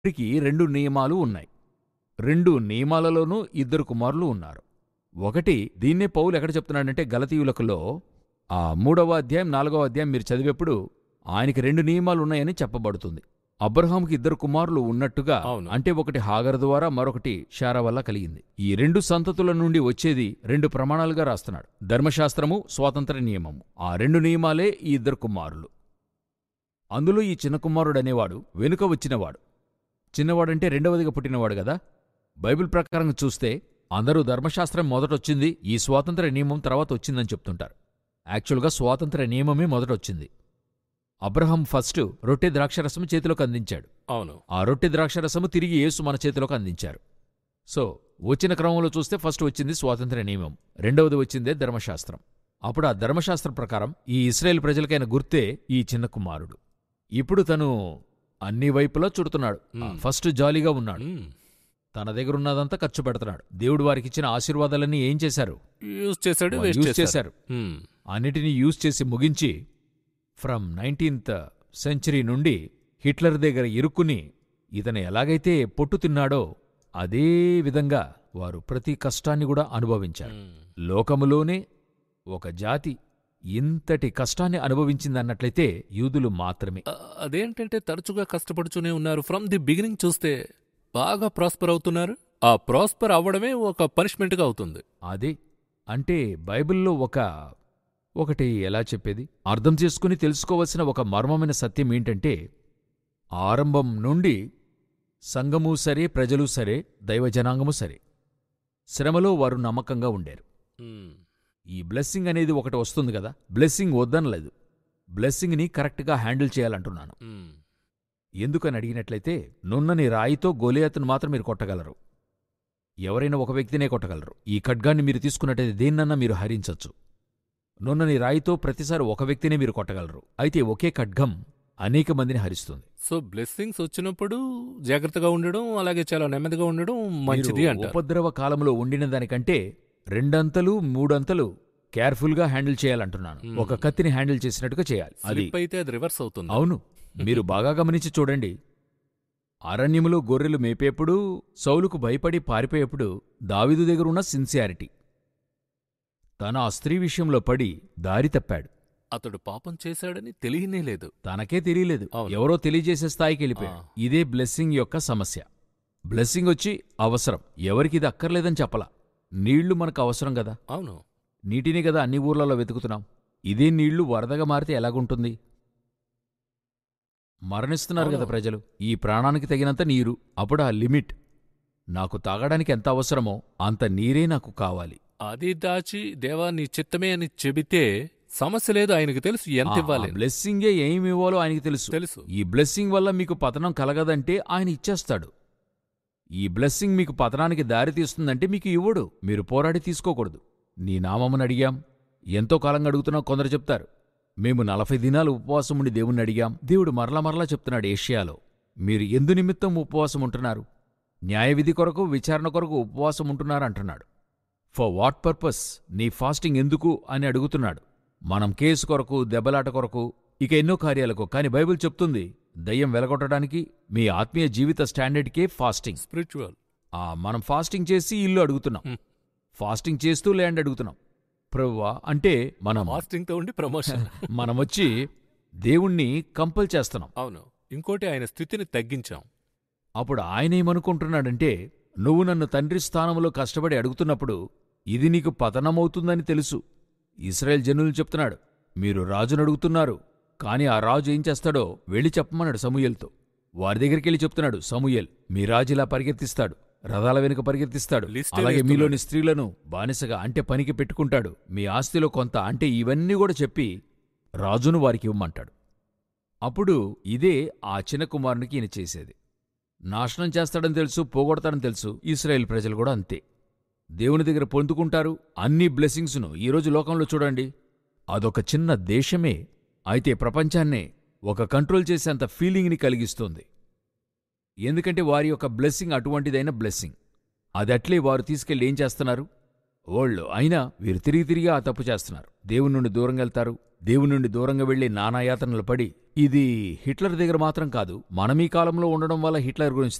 వారికి రెండు నియమాలు ఉన్నాయి రెండు నియమాలలోనూ ఇద్దరు కుమారులు ఉన్నారు ఒకటి దీన్నే పౌలు ఎక్కడ చెప్తున్నాడంటే గలతీయులకులో ఆ మూడవ అధ్యాయం నాలుగవ అధ్యాయం మీరు చదివేప్పుడు ఆయనకి రెండు నియమాలు ఉన్నాయని చెప్పబడుతుంది అబ్రహాంకి ఇద్దరు కుమారులు ఉన్నట్టుగా అవును. అంటే ఒకటి హాగర్ ద్వారా మరొకటి షారా వల్ల కలిగింది ఈ రెండు సంతతుల నుండి వచ్చేది రెండు ప్రమాణాలుగా రాస్తున్నాడు ధర్మశాస్త్రము స్వాతంత్ర నియమము ఆ రెండు నియమాలే ఈ ఇద్దరు కుమారులు అందులో ఈ చిన్న కుమారుడు అనేవాడు వెనుక వచ్చినవాడు చిన్నవాడంటే రెండవదిగా పుట్టినవాడు గదా బైబిల్ ప్రకారం చూస్తే అందరూ ధర్మశాస్త్రం మొదటొచ్చింది ఈ స్వాతంత్ర నియమం తర్వాత వచ్చిందని చెప్తుంటారు యాక్చువల్గా స్వాతంత్ర నియమమే మొదటొచ్చింది అబ్రహం ఫస్ట్ రొట్టె ద్రాక్షరసము చేతిలోకి అందించాడు అవును ఆ రొట్టె ద్రాక్షరసము తిరిగి యేసు మన చేతిలోకి అందించారు సో వచ్చిన క్రమంలో చూస్తే ఫస్ట్ వచ్చింది స్వాతంత్ర నియమం రెండవది వచ్చిందే ధర్మశాస్త్రం అప్పుడు ఆ ధర్మశాస్త్రం ప్రకారం ఈ ఇస్రాయేల్ ప్రజలకైన గుర్తే ఈ చిన్న కుమారుడు ఇప్పుడు తను అన్ని వైపులా చుడుతున్నాడు ఆ, మ్మ్. ఫస్ట్ జాలీగా ఉన్నాడు మ్మ్. తన దగ్గరున్నదంతా ఖర్చు పెడుతున్నాడు దేవుడు వారికిచ్చిన ఆశీర్వాదాలన్నీ ఏం చేశారు యూజ్ చేశాడు వాళ్ళు వేస్ట్ యూజ్ చేశారు చేశారు మ్మ్. అన్నిటినీ యూజ్ చేసి ముగించి ఫ్రమ్ నైన్టీన్త్ సెంచరీ నుండి హిట్లర్ దగ్గర ఇరుక్కుని ఇతను ఎలాగైతే పొట్టు తిన్నాడో అదే విధంగా వారు ప్రతి కష్టాన్ని కూడా అనుభవించారు మ్మ్. లోకములోనే ఒక జాతి ఇంతటి కష్టాన్ని అనుభవించిందన్నట్లయితే యూదులు మాత్రమే ఆ, అదేంటంటే తరచుగా కష్టపడుతూనే ఉన్నారు ఫ్రమ్ ది బిగినింగ్ చూస్తే బాగా ప్రాస్పర్ అవుతున్నారు ఆ ప్రాస్పర్ అవ్వడమే ఒక పనిష్మెంట్గా అవుతుంది అదే అంటే బైబిల్లో ఒక ఒకటి ఎలా చెప్పేది అర్థం చేసుకుని తెలుసుకోవలసిన ఒక మర్మమైన సత్యం ఏంటంటే ఆరంభం నుండి సంఘము సరే ప్రజలు సరే దైవజనాంగము సరే శ్రమలో వారు నమ్మకంగా ఉండారు మ్మ్. ఈ బ్లెస్సింగ్ అనేది ఒకటి వస్తుంది కదా బ్లెస్సింగ్ వద్దనలేదు బ్లెస్సింగ్ని కరెక్ట్గా హ్యాండిల్ చేయాలంటున్నాను మ్మ్. ఎందుకని అడిగినట్లయితే నున్నని రాయితో గోలియాతును మాత్రం మీరు కొట్టగలరు ఎవరైనా ఒక వ్యక్తినే కొట్టగలరు ఈ ఖడ్గాన్ని మీరు తీసుకున్నట్టయితే దేన్నన్నా మీరు హరించొచ్చు నున్నని రాయితో ప్రతిసారి ఒక వ్యక్తినే మీరు కొట్టగలరు అయితే ఒకే ఖడ్గం అనేక మందిని హరిస్తుంది సో బ్లెస్సింగ్స్ వచ్చినప్పుడు జాగ్రత్తగా ఉండడం అలాగే చాలా నెమ్మదిగా ఉండడం మంచిది మీరు అంటారు ఉపద్రవ కాలంలో ఉండిన దానికంటే రెండంతలు మూడంతలు కేర్ఫుల్గా హ్యాండిల్ చేయాలంటున్నాను మ్మ్. ఒక కత్తిని హ్యాండిల్ చేసినట్టుగా చేయాలి అది స్లిప్ అయితే అది రివర్స్ అవుతుంది అవును మీరు బాగా గమనించి చూడండి అరణ్యములో గొర్రెలు మేపేప్పుడు సౌలుకు భయపడి పారిపోయేప్పుడు దావీదు దగ్గరున్న సిన్సియారిటీ తన ఆ స్త్రీ విషయంలో పడి దారి తప్పాడు అతడు పాపం చేశాడని తెలియనే లేదు తనకే తెలియలేదు అవును. ఎవరో తెలియజేసే స్థాయికి వెళ్ళిపోయాడు ఆ. ఇదే బ్లెస్సింగ్ యొక్క సమస్య బ్లెస్సింగ్ వచ్చి అవసరం ఎవరికి ఇది అక్కర్లేదని చెప్పలా నీళ్లు మనకు అవసరం కదా అవును నీటిని కదా అన్ని ఊర్లలో వెతుకుతున్నాం ఇదే నీళ్లు వరదగా మారితే ఎలాగుంటుంది మరణిస్తున్నారు కదా అవును. ప్రజలు ఈ ప్రాణానికి తగినంత నీరు అప్పుడు ఆ లిమిట్ నాకు తాగడానికి ఎంత అవసరమో అంత నీరే నాకు కావాలి అది దాచి దేవా నీ చిత్తమే అని చెబితే సమస్య లేదు ఆయనకు తెలుసు ఎంత ఇవ్వాలి అని. బ్లెస్సింగే ఏమి ఇవ్వాలో ఆయనకి తెలుసు తెలుసు ఈ బ్లెస్సింగ్ వల్ల మీకు పతనం కలగదంటే ఆయన ఇచ్చేస్తాడు ఈ బ్లెస్సింగ్ మీకు పతనానికి దారి తీస్తుందంటే మీకు ఇవ్వడు మీరు పోరాడి తీసుకోకూడదు నీ నామమును అడిగాం ఎంతో కాలంగా అడుగుతున్నావు కొందరు చెప్తారు మేము నలభై దినాలు ఉపవాసం ఉండి దేవుణ్ణి అడిగాం దేవుడు మరలా మరలా చెప్తున్నాడు ఏషియాలో మీరు ఎందు నిమిత్తం ఉపవాసం ఉంటున్నారు న్యాయవిధి కొరకు విచారణ కొరకు ఉపవాసం ఉంటున్నారు అంటున్నాడు ఫర్ వాట్ పర్పస్ నీ ఫాస్టింగ్ ఎందుకు అని అడుగుతున్నాడు మనం కేసు కొరకు దెబ్బలాట కొరకు ఇక ఎన్నో కార్యాలకు కాని బైబిల్ చెప్తుంది దయ్యం వెలగొట్టడానికి మీ ఆత్మీయ జీవిత స్టాండర్డ్కే ఫాస్టింగ్ స్పిరిచువల్ ఆ మనం ఫాస్టింగ్ చేసి ఇల్లు అడుగుతున్నాం హ్మ్. ఫాస్టింగ్ చేస్తూ ల్యాండ్ అడుగుతున్నాం ప్రభువా అంటే మనం ఫాస్టింగ్ తో ఉండి ప్రమోషన్ మనం వచ్చి దేవుణ్ణి కంపల్ చేస్తున్నాం అవును ఇంకోటి ఆయన స్థితిని తగ్గించాం అప్పుడు ఆయన ఏమనుకుంటున్నాడంటే నువ్వు నన్ను తండ్రి స్థానంలో కష్టపడి అడుగుతున్నప్పుడు ఇది నీకు పతనమవుతుందని తెలుసు ఇస్రాయేల్ జనులు చెప్తున్నాడు మీరు రాజును అడుగుతున్నారు కాని ఆ రాజు ఏం చేస్తాడో వెళ్ళి చెప్పమన్నాడు సమూయేల్తో వారి దగ్గరికెళ్ళి చెప్తున్నాడు సమూయేల్ మీ రాజు ఇలా పరిగెత్తిస్తాడు రథాల వెనుక పరిగెత్తిస్తాడు లిస్టే అలాగే వేస్తున్నాడు. మీలోని స్త్రీలను బానిసగా అంటే పనికి పెట్టుకుంటాడు మీ ఆస్తిలో కొంత అంటే ఇవన్నీ కూడా చెప్పి రాజును వారికి ఇవ్వమంటాడు అప్పుడు ఇదే ఆ చిన్న కుమారునికి ఈయన చేసేది నాశనం చేస్తాడని తెలుసు పోగొడతాడని తెలుసు ఇస్రాయేల్ ప్రజలు కూడా అంతే దేవుని దగ్గర పొందుకుంటారు అన్ని బ్లెస్సింగ్స్ను ఈరోజు లోకంలో చూడండి అదొక చిన్న దేశమే అయితే ప్రపంచాన్నే ఒక కంట్రోల్ చేసేంత ఫీలింగ్ని కలిగిస్తుంది ఎందుకంటే వారి యొక్క బ్లెస్సింగ్ అటువంటిదైన బ్లెస్సింగ్ అది అట్లే వారు తీసుకెళ్లి ఏం చేస్తున్నారు ఓళ్ళు అయినా వీరు తిరిగి తిరిగి ఆ తప్పు చేస్తున్నారు దేవుని నుండి దూరంగా వెళ్తారు దేవుని నుండి దూరంగా వెళ్లి నానాయాతనలు పడి ఇది హిట్లర్ దగ్గర మాత్రం కాదు మనం ఈ కాలంలో ఉండడం వల్ల హిట్లర్ గురించి